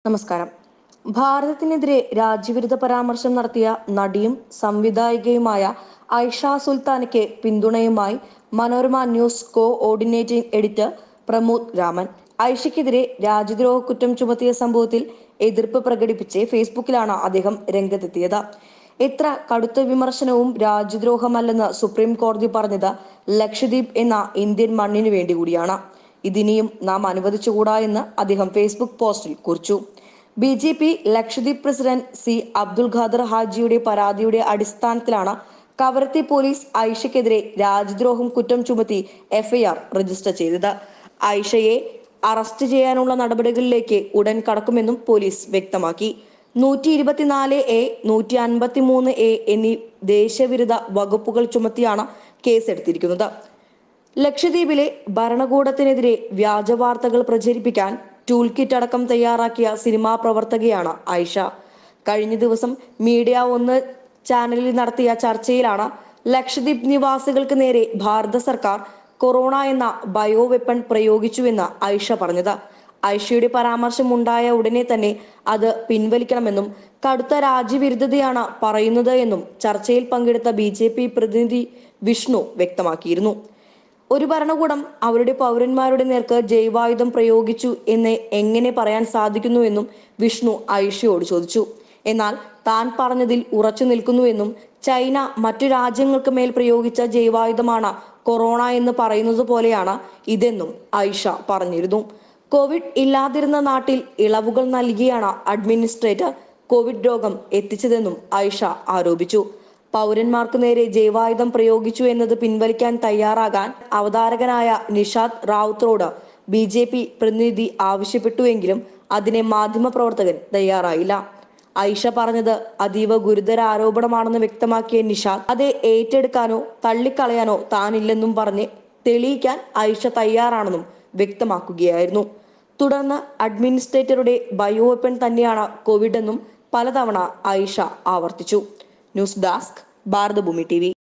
നമസ്കാരം ഭാരതത്തിനെതിരെ രാജ്യവിരുദ്ധ പരാമർശം നടത്തിയ നടിയും സംവിധായികയുമായ ഐഷ സുൽത്താനയ്ക്ക് പിന്തുണയുമായി Manorama news coordinating editor Pramod Raman ഐഷയ്ക്കെതിരെ രാജ്യദ്രോഹ കുറ്റം ചുമത്തിയ സംഭവത്തിൽ എതിർപ്പ് പ്രകടിപ്പിച്ച് ഫേസ്ബുക്കിലാണ് അദ്ദേഹം രംഗത്തെത്തിയത് എത്ര കടുത്ത വിമർശനവും രാജ്യദ്രോഹമല്ലെന്ന് സുപ്രീം കോടതി പറഞ്ഞത് ലക്ഷദ്വീപ് എന്ന ഇന്ത്യൻ മണ്ണിനു വേണ്ടി കൂടിയാണ് ഇതിനിയും നാം അനുവദിച്ചുകൂടാ എന്ന് അദ്ദേഹം ഫേസ്ബുക്ക് പോസ്റ്റിൽ കുറിച്ചു B J P Lakshadweep president C Abdul Khader ഹാജിയുടെ പരാതിയുടെ അടിസ്ഥാനത്തിലാണ് കവരത്തി പോലീസ് ഐഷയ്ക്കെതിരെ രാജ്യദ്രോഹം കുറ്റം ചുമത്തി എഫ്ഐആർ രജിസ്റ്റർ ചെയ്തത് ഐഷയെ അറസ്റ്റ് ചെയ്യാനുള്ള നടപടികളിലേക്ക് ഉടൻ കടക്കുമെന്നും പോലീസ് വ്യക്തമാക്കി നൂറ്റി ഇരുപത്തിനാല് എ നൂറ്റി അൻപത്തി മൂന്ന് എ എന്നീ ദേശവിരുദ്ധ വകുപ്പുകൾ ചുമത്തിയാണ് കേസെടുത്തിരിക്കുന്നത് ലക്ഷദ്വീപിലെ ഭരണകൂടത്തിനെതിരെ വ്യാജ വാർത്തകൾ പ്രചരിപ്പിക്കാൻ ടൂൾ കിറ്റ് അടക്കം തയ്യാറാക്കിയ സിനിമാ പ്രവർത്തകയാണ് ഐഷ കഴിഞ്ഞ ദിവസം മീഡിയ ഒന്ന് ചാനലിൽ നടത്തിയ ചർച്ചയിലാണ് ലക്ഷദ്വീപ് നിവാസികൾക്ക് നേരെ ഭാരത സർക്കാർ കൊറോണ എന്ന ബയോ വെപ്പൺ പ്രയോഗിച്ചുവെന്ന് ഐഷ പറഞ്ഞത് ഐഷയുടെ പരാമർശം ഉണ്ടായ ഉടനെ തന്നെ അത് പിൻവലിക്കണമെന്നും കടുത്ത രാജ്യവിരുദ്ധതയാണ് പറയുന്നത് എന്നും ചർച്ചയിൽ പങ്കെടുത്ത ബി പ്രതിനിധി വിഷ്ണു വ്യക്തമാക്കിയിരുന്നു ഒരു ഭരണകൂടം അവരുടെ പൗരന്മാരുടെ നേർക്ക് ജൈവായുധം പ്രയോഗിച്ചു എന്ന് എങ്ങനെ പറയാൻ സാധിക്കുന്നുവെന്നും വിഷ്ണു ഐഷയോട് ചോദിച്ചു എന്നാൽ താൻ പറഞ്ഞതിൽ ഉറച്ചു നിൽക്കുന്നുവെന്നും ചൈന മറ്റു രാജ്യങ്ങൾക്ക് മേൽ പ്രയോഗിച്ച ജൈവായുധമാണ് കൊറോണ എന്ന് പറയുന്നത് പോലെയാണ് ഇതെന്നും ഐഷ പറഞ്ഞിരുന്നു കോവിഡ് ഇല്ലാതിരുന്ന നാട്ടിൽ ഇളവുകൾ നൽകിയാണ് അഡ്മിനിസ്ട്രേറ്റർ കോവിഡ് രോഗം എത്തിച്ചതെന്നും ഐഷ ആരോപിച്ചു പൗരന്മാർക്കു നേരെ ജൈവായുധം പ്രയോഗിച്ചു എന്നത് പിൻവലിക്കാൻ തയ്യാറാകാൻ അവതാരകനായ നിഷാദ് റാവുത്തറോട് ബി ജെ പി പ്രതിനിധി ആവശ്യപ്പെട്ടുവെങ്കിലും അതിനെ മാധ്യമപ്രവർത്തകൻ തയ്യാറായില്ല ഐഷ പറഞ്ഞത് അതീവ ഗുരുതര ആരോപണമാണെന്ന് വ്യക്തമാക്കിയ നിഷാദ് അത് ഏറ്റെടുക്കാനോ തള്ളിക്കളയാനോ താനില്ലെന്നും പറഞ്ഞ് തെളിയിക്കാൻ ഐഷ തയ്യാറാണെന്നും വ്യക്തമാക്കുകയായിരുന്നു തുടർന്ന് അഡ്മിനിസ്ട്രേറ്ററുടെ ബയോ വെപ്പൺ തന്നെയാണ് കോവിഡ് എന്നും പലതവണ ഐഷ ആവർത്തിച്ചു ന്യൂസ് ഡെസ്ക് ഭാരതഭൂമി ടി